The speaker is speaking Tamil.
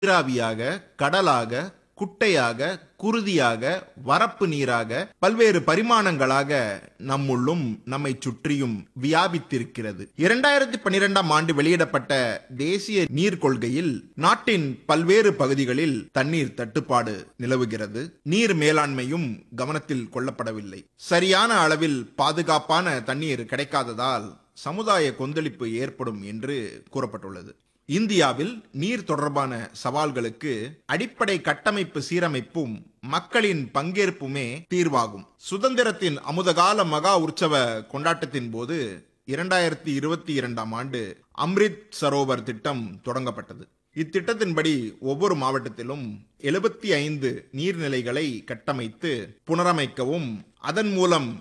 நீராவியாக கடலாக குட்டையாக குருதியாக வரப்பு நீராக பல்வேறு பரிமாணங்களாக நம்முள்ளும் நம்மை சுற்றியும் வியாபித்திருக்கிறது இரண்டாயிரத்தி பன்னிரெண்டாம் ஆண்டு வெளியிடப்பட்ட தேசிய நீர் கொள்கையில் நாட்டின் பல்வேறு பகுதிகளில் தண்ணீர் தட்டுப்பாடு நிலவுகிறது நீர் மேலாண்மையும் கவனத்தில் கொள்ளப்படவில்லை சரியான அளவில் பாதுகாப்பான தண்ணீர் கிடைக்காததால் சமுதாய கொந்தளிப்பு ஏற்படும் என்று கூறப்பட்டுள்ளது இந்தியாவில் நீர் தொடர்பான சவால்களுக்கு அடிப்படை கட்டமைப்பு சீரமைப்பும் மக்களின் பங்கேற்புமே தீர்வாகும் சுதந்திரத்தின் அமுதகால மகா உற்சவ கொண்டாட்டத்தின் போது இரண்டாயிரத்தி இருபத்தி இரண்டாம் ஆண்டு அம்ரித் சரோவர் திட்டம் தொடங்கப்பட்டது இத்திட்டத்தின்படி ஒவ்வொரு மாவட்டத்திலும் எழுபத்தி ஐந்து நீர்நிலைகளை கட்டமைத்து புனரமைக்கவும் அதன் மூலம்